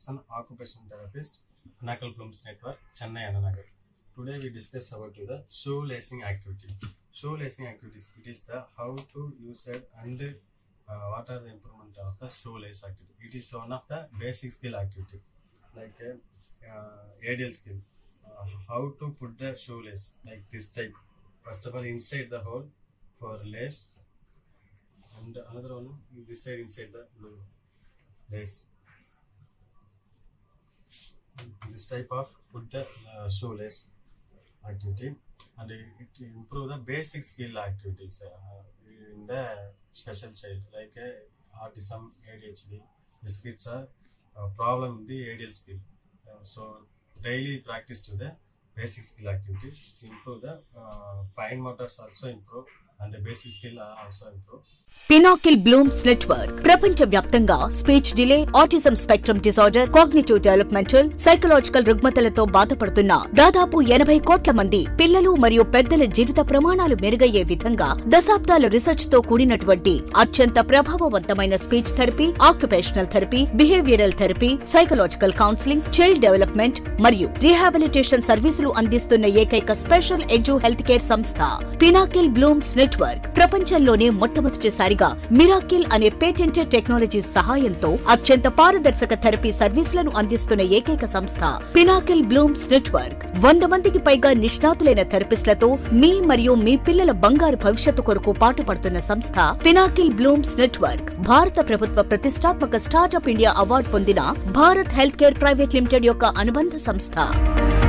son, occupational therapist, Knuckle Blooms Network, Chennai, Ananagar. Today we discuss about the shoelacing activity. Shoelacing activities, it is the how to use it and uh, what are the improvement of the shoelace activity. It is one of the basic skill activity, like uh, uh, ADL skill. Uh, how to put the shoelace like this type. First of all, inside the hole for lace, and another one this side inside the blue lace. This type of put the uh, shoelace activity and it improve the basic skill activities uh, in the special child like uh, autism, ADHD. These kids are uh, problem in the ADL skill. Uh, so daily practice to the basic skill activities to improve the uh, fine motors also improve and the basic skill uh, also improve. Pinnacle blooms network ప్రపంచ వ్యాప్తంగా speech delay autism spectrum disorder cognitive developmental psychological రుగ్మతలతో బాధపడుతున్న దాదాపు ఎనభై కోట్ల మంది పిల్లలు మరియు పెద్దల జీవిత ప్రమాణాలు మెరుగయ్యే విధంగా దశాబ్దాల రీసెర్చ్ తో కూడినటువంటి అత్యంత ప్రభావవంతమైన speech therapy occupational therapy behavioural therapy psychological counselling child development మరియు రీహాబిలిటేషన్ సర్వీసులు అందిస్తున్న ఏకైక స్పెషల్ ఎడ్యు హెల్త్ కేర్ సంస్థ పినాకిల్ బ్లూమ్స్ నెట్వర్క్ ప్రపంచంలోనే మొట్టమొదటిసారిగా మిరాకిల్ అనే పేటెంటెడ్ టెక్నాలజీ సహాయంతో అత్యంత పారదర్శక థెరపీ సర్వీసులను అందిస్తున్న ఏకైక సంస్థ పినాకిల్ బ్లూమ్స్ నెట్వర్క్ వంద మందికి పైగా నిష్ణాతులైన థెరపిస్టులతో మీ మరియు మీ పిల్లల బంగారు భవిష్యత్తు కొరకు పాటుపడుతున్న సంస్థ పినాకిల్ బ్లూమ్స్ నెట్వర్క్ భారత ప్రభుత్వ ప్రతిష్టాత్మక స్టార్టప్ ఇండియా అవార్డు పొందిన Bharat health care private limited యొక్క అనుబంధ సంస్థ